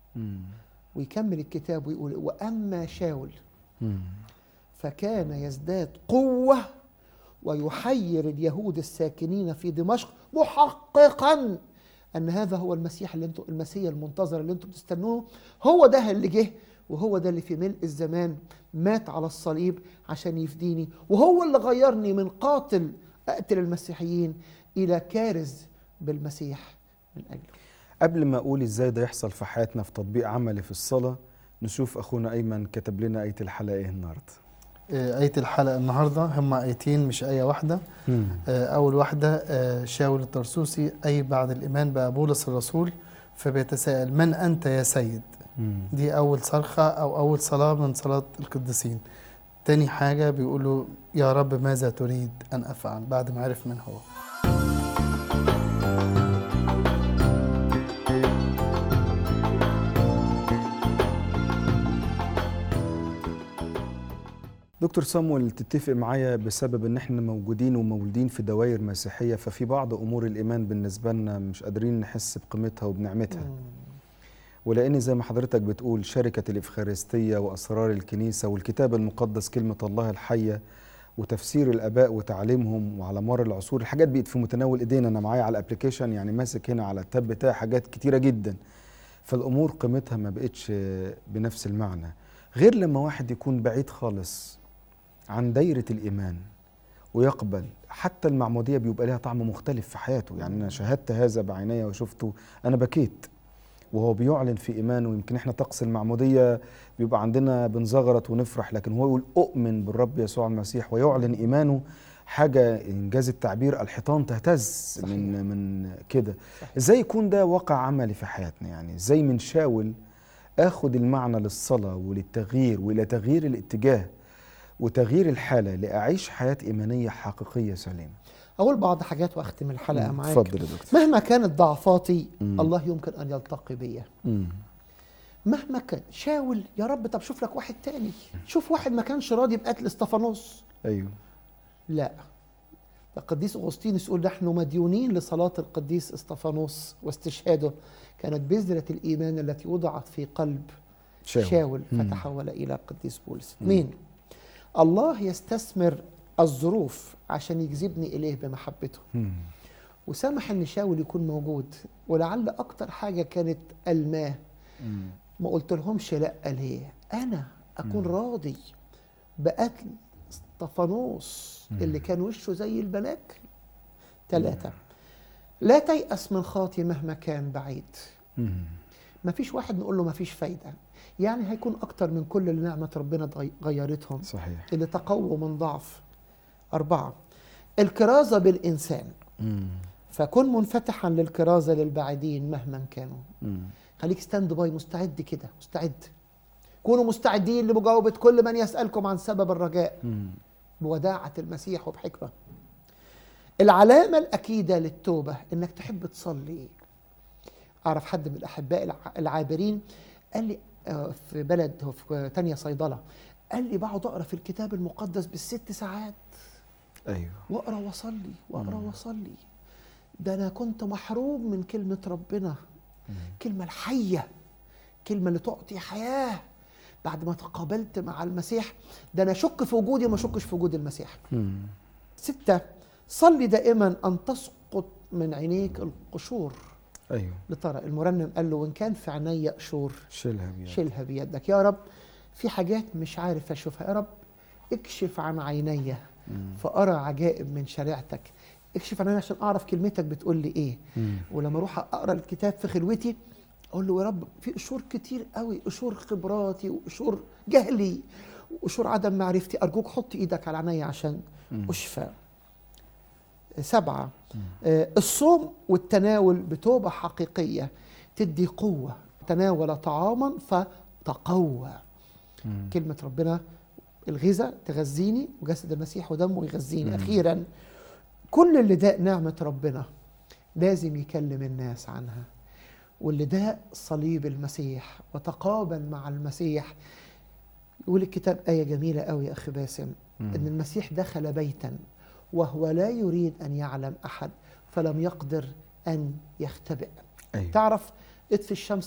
مم. ويكمل الكتاب ويقول واما شاول مم. فكان يزداد قوه ويحير اليهود الساكنين في دمشق محققا ان هذا هو المسيح اللي انتم المسيح المنتظر اللي انتم بتستنوه هو ده اللي جه وهو ده اللي في ملء الزمان مات على الصليب عشان يفديني وهو اللي غيرني من قاتل اقتل المسيحيين الى كارز بالمسيح من اجله قبل ما اقول ازاي ده يحصل في حياتنا في تطبيق عملي في الصلاه نشوف اخونا ايمن كتب لنا ايه الحلقه ايه النهارده آه، آية الحلقة النهاردة هم آيتين مش آية واحدة آه، أول واحدة آه، شاول الطرسوسي أي بعد الإيمان بقى بولس الرسول فبيتساءل من أنت يا سيد مم. دي أول صرخة أو أول صلاة من صلاة القديسين تاني حاجة بيقولوا يا رب ماذا تريد أن أفعل بعد ما عرف من هو دكتور صامويل تتفق معايا بسبب ان احنا موجودين ومولودين في دوائر مسيحيه ففي بعض امور الايمان بالنسبه لنا مش قادرين نحس بقيمتها وبنعمتها ولان زي ما حضرتك بتقول شركه الافخارستيه واسرار الكنيسه والكتاب المقدس كلمه الله الحيه وتفسير الاباء وتعليمهم وعلى مر العصور الحاجات بقت في متناول ايدينا انا معايا على الابلكيشن يعني ماسك هنا على التاب بتاعي حاجات كتيره جدا فالامور قيمتها ما بقتش بنفس المعنى غير لما واحد يكون بعيد خالص عن دايره الايمان ويقبل حتى المعموديه بيبقى لها طعم مختلف في حياته يعني انا شاهدت هذا بعيني وشفته انا بكيت وهو بيعلن في ايمانه يمكن احنا طقس المعموديه بيبقى عندنا بنزغرط ونفرح لكن هو يقول اؤمن بالرب يسوع المسيح ويعلن ايمانه حاجه انجاز التعبير الحيطان تهتز صحيح. من من كده ازاي يكون ده واقع عملي في حياتنا يعني ازاي من شاول اخد المعنى للصلاه وللتغيير والى تغيير الاتجاه وتغيير الحاله لاعيش حياه ايمانيه حقيقيه سليمه اقول بعض حاجات واختم الحلقه مم. معاك اتفضل يا دكتور مهما كانت ضعفاتي مم. الله يمكن ان يلتقي بيا مم. مهما كان شاول يا رب طب شوف لك واحد تاني شوف واحد ما كانش راضي بقتل استفانوس ايوه لا القديس اغسطينوس يقول نحن مديونين لصلاه القديس استفانوس واستشهاده كانت بذره الايمان التي وضعت في قلب شاول, شاول, شاول مم. فتحول الى قديس بولس اثنين الله يستثمر الظروف عشان يجذبني اليه بمحبته مم. وسمح ان شاول يكون موجود ولعل اكتر حاجه كانت الماه مم. ما قلت لهمش لا ليه انا اكون مم. راضي بقتل استفانوس مم. اللي كان وشه زي الملاك ثلاثة لا تيأس من خاطي مهما كان بعيد مم. ما فيش واحد نقول له ما فيش فايدة يعني هيكون أكتر من كل اللي نعمة ربنا اتغي- غيرتهم صحيح اللي تقووا من ضعف أربعة الكرازة بالإنسان مم. فكن منفتحا للكرازة للبعيدين مهما كانوا مم. خليك ستاند باي مستعد كده مستعد كونوا مستعدين لمجاوبة كل من يسألكم عن سبب الرجاء مم. بوداعة المسيح وبحكمة العلامة الأكيدة للتوبة إنك تحب تصلي أعرف حد من الأحباء الع- العابرين قال لي آه، في بلد هو في تانية صيدلة قال لي بقعد أقرأ في الكتاب المقدس بالست ساعات ايوه وأقرأ وأصلي وأقرأ مم. وأصلي ده أنا كنت محروم من كلمة ربنا مم. كلمة الحية كلمة اللي تعطي حياة بعد ما تقابلت مع المسيح ده أنا أشك في وجودي وما أشكش في وجود المسيح مم. ستة صلي دائما أن تسقط من عينيك القشور ايوه لترى المرنم قال له وإن كان في عيني قشور شيلها بيها شيلها بيدك يا رب في حاجات مش عارف أشوفها يا رب اكشف عن عيني مم. فأرى عجائب من شريعتك اكشف عن عيني عشان أعرف كلمتك بتقول لي إيه مم. ولما اروح اقرا الكتاب في خلوتي اقول له يا رب في قشور كتير قوي قشور خبراتي وقشور جهلي وقشور عدم معرفتي ارجوك حط ايدك على عيني عشان مم. اشفى سبعة آه، الصوم والتناول بتوبة حقيقية تدي قوة تناول طعاما فتقوى مم. كلمة ربنا الغذاء تغذيني وجسد المسيح ودمه يغذيني مم. أخيرا كل اللي داق نعمة ربنا لازم يكلم الناس عنها واللي داق صليب المسيح وتقابل مع المسيح يقول الكتاب آية جميلة قوي يا أخي باسم مم. إن المسيح دخل بيتا وهو لا يريد أن يعلم أحد فلم يقدر أن يختبئ ايوه تعرف اطفي الشمس